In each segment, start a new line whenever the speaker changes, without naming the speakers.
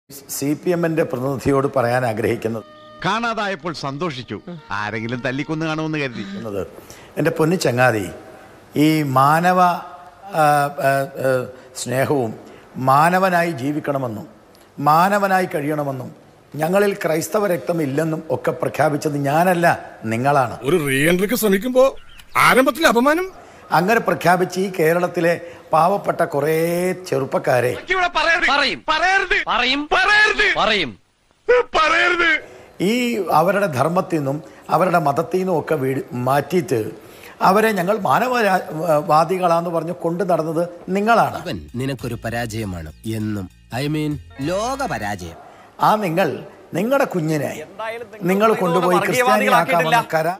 C P എമ്മിന്റെ പ്രതിനിധിയോട് പറയാൻ ആഗ്രഹിക്കുന്നത്
കാണാതായപ്പോൾ സന്തോഷിച്ചു ആരെങ്കിലും തല്ലിക്കൊന്ന് കാണുമെന്ന് കരുതി
എന്നത് എൻ്റെ പൊന്നു ചങ്ങാതി ഈ മാനവ ആ, ആ, ആ, സ്നേഹവും മാനവനായി ജീവിക്കണമെന്നും മാനവനായി കഴിയണമെന്നും ഞങ്ങളിൽ ക്രൈസ്തവ രക്തം ഇല്ലെന്നും ഒക്കെ പ്രഖ്യാപിച്ചത് ഞാനല്ല നിങ്ങളാണ്
ഒരു റീ എൻട്രിക്ക് ശ്രമിക്കുമ്പോ ആരംഭത്തിൽ അപമാനം
അങ്ങനെ പ്രഖ്യാപിച്ച് ഈ കേരളത്തിലെ പാവപ്പെട്ട കുറേ ചെറുപ്പക്കാരെ
പറയും പറയരുത് പറയും പറയരുത് പറയും
പറയരുത്
ഈ അവരുടെ ധർമ്മത്തിൽ നിന്നും അവരുടെ മതത്തിൽ നിന്നും ഒക്കെ വീട് മാറ്റിയിട്ട് അവരെ ഞങ്ങൾ മാനവവാദികളാന്ന് പറഞ്ഞ് കൊണ്ടു നടന്നത് നിങ്ങളാണ്
അവൻ നിനക്കൊരു പരാജയമാണ് എന്നും ഐ മീൻ ലോക പരാജയം
ആ നിങ്ങൾ നിങ്ങളുടെ കുഞ്ഞിനെ നിങ്ങൾ കൊണ്ടുപോയി ക്രിസ്ത്യാനിയാക്കാമെന്ന് കരാ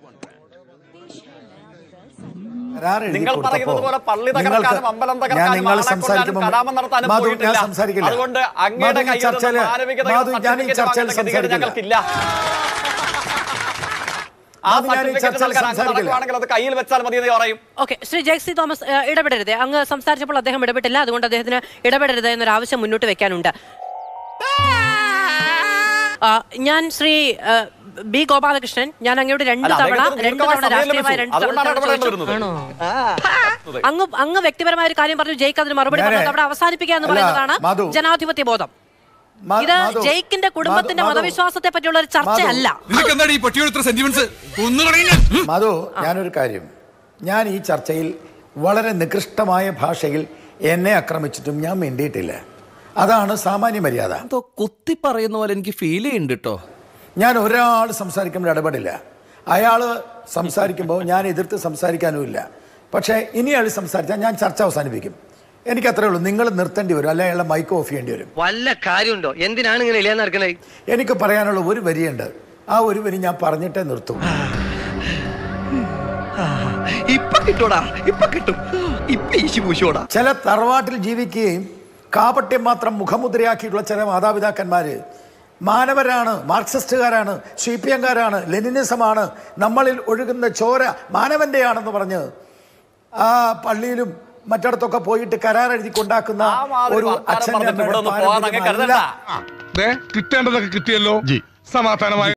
കരാർ എഴുതി
നിങ്ങൾ
കൊടുത്തപ്പോ
പറയുന്നത് പോലെ പള്ളി
നിങ്ങൾക്ക്
തകർക്കാനും അമ്പലം
ഞാൻ
തകർക്കാനും
നിങ്ങൾ
ആളെ
സംസാരിക്കുമ്പോൾ
കൊല്ലാനും കലാപം നടത്താനും
മാധു, ഞാൻ
പോയിട്ടില്ല.
സംസാരിക്കില്ല
അതുകൊണ്ട് അങ്ങയുടെ
മാധു, ഈ
കയ്യിൽ നിന്ന്
ചർച്ചയില്
മാനവികതയുടെ
മാധു, ഞാൻ ഈ
certificate
ചർച്ചയിൽ
വാങ്ങേണ്ട ഗതികേട്
സംസാരിക്കില്ല
ഞങ്ങൾക്കില്ല ആ
മാധു, ഞാൻ ഈ
സർട്ടിഫിക്കറ്റ്
ചർച്ചയിൽ
നൽകാൻ അങ്ങ്
സംസാരിക്കില്ല.
നടക്കുവാണെങ്കിൽ അത് കയ്യിൽ വെച്ചാൽ മതി എന്ന് പറയും
ഓക്കെ ശ്രീ ജെക്സി തോമസ് ഏഹ്, ഇടപെടരുത് അങ്ങ് സംസാരിച്ചപ്പോൾ അദ്ദേഹം ഇടപെട്ടില്ല അതുകൊണ്ട് അദ്ദേഹത്തിന് ഇടപെടരുത് എന്നൊരു ആവശ്യം മുന്നോട്ട് വെക്കാനുണ്ട് ആ, ഞാൻ ശ്രീ ഏഹ്, ബി ഗോപാലകൃഷ്ണൻ ഞാൻ അങ്ങയോട് രണ്ട്
അല്ല,
തവണ
അദ്ദേഹത്തിന്
രണ്ട്
ദീർഘമായ
തവണ
സമയം
രാഷ്ട്രീയമായ
ലഭിച്ചു.
രണ്ട്
അതുകൊണ്ടാണ്
തവണ
ഇടപെടേണ്ടി
ചോദിച്ചു.
വരുന്നത്.
അങ്ങ് അങ്ങ് വ്യക്തിപരമായ ഒരു കാര്യം പറഞ്ഞു ജയിക്ക് അതിന് മറുപടി
ഞാനേ-
പറഞ്ഞു അവിടെ അവസാനിപ്പിക്കുക എന്ന്
അല്ല,
പറയുന്നതാണ്
മാധു.
ജനാധിപത്യ ബോധം
മാ-
ഇത്
മാധു,
ജയിക്കിന്റെ കുടുംബത്തിന്റെ
മാധു,
മതവിശ്വാസത്തെ പറ്റിയുള്ള ഒരു ചർച്ചയല്ല
നിനക്ക് എന്താണ് ഈ പട്ടിയോട് ഇത്ര സെന്റിമെന്റ്സ് ഒന്നു
മധു ഞാനൊരു കാര്യം ഞാൻ ഈ ചർച്ചയിൽ വളരെ നികൃഷ്ടമായ ഭാഷയിൽ എന്നെ ആക്രമിച്ചിട്ടും ഞാൻ മിണ്ടിയിട്ടില്ല അതാണ് സാമാന്യ മര്യാദ
എന്തോ കുത്തി പറയുന്ന പോലെ എനിക്ക് ഫീൽ ചെയ്യുന്നുണ്ട് കേട്ടോ
ഞാൻ ഒരാൾ സംസാരിക്കുമ്പോൾ ഇടപെടില്ല അയാൾ സംസാരിക്കുമ്പോൾ ഞാൻ എതിർത്ത് സംസാരിക്കാനുമില്ല പക്ഷേ ഇനി അയാൾ സംസാരിച്ചാൽ ഞാൻ ചർച്ച അവസാനിപ്പിക്കും എനിക്ക് അത്രേ ഉള്ളൂ നിങ്ങൾ നിർത്തേണ്ടി വരും അല്ലെ അയാളെ മൈക്ക് ഓഫ് ചെയ്യേണ്ടി വരും
വല്ല കാര്യമുണ്ടോ എന്തിനാണ് ഇങ്ങനെ ഇല്ലാന്ന് നടക്കണേ
എനിക്ക് പറയാനുള്ള ഒരു വരിയുണ്ട് ആ ഒരു വരി ഞാൻ പറഞ്ഞിട്ടേ നിർത്തും
ഇപ്പൊ കിട്ടൂടാ ഇപ്പൊ കിട്ടും ഇപ്പൊ ഈശി പൂശോടാ
ചില തറവാട്ടിൽ ജീവിക്കുകയും കാപട്യം മാത്രം മുഖമുദ്രയാക്കിയിട്ടുള്ള ചില മാതാപിതാക്കന്മാര് മാനവരാണ് മാർക്സിസ്റ്റുകാരാണ് സി പി എംകാരാണ് ലെനിനിസമാണ് നമ്മളിൽ ഒഴുകുന്ന ചോര മാനവന്റെയാണെന്ന് പറഞ്ഞ് ആ പള്ളിയിലും മറ്റിടത്തൊക്കെ പോയിട്ട് കരാർ എഴുതി കൊണ്ടാക്കുന്ന
ആ മാതിരി
ഒരു
വർത്താനം
അച്ഛൻ്റെ
പറഞ്ഞിട്ട് ഇവിടെ
അമ്മയുടെ
ഒന്ന് പോകാൻ അങ്ങ്
പാരമ്പര്യമല്ല
കരുതണ്ട
കിട്ടേണ്ടതൊക്കെ കിട്ടിയല്ലോ സമാധാനമായി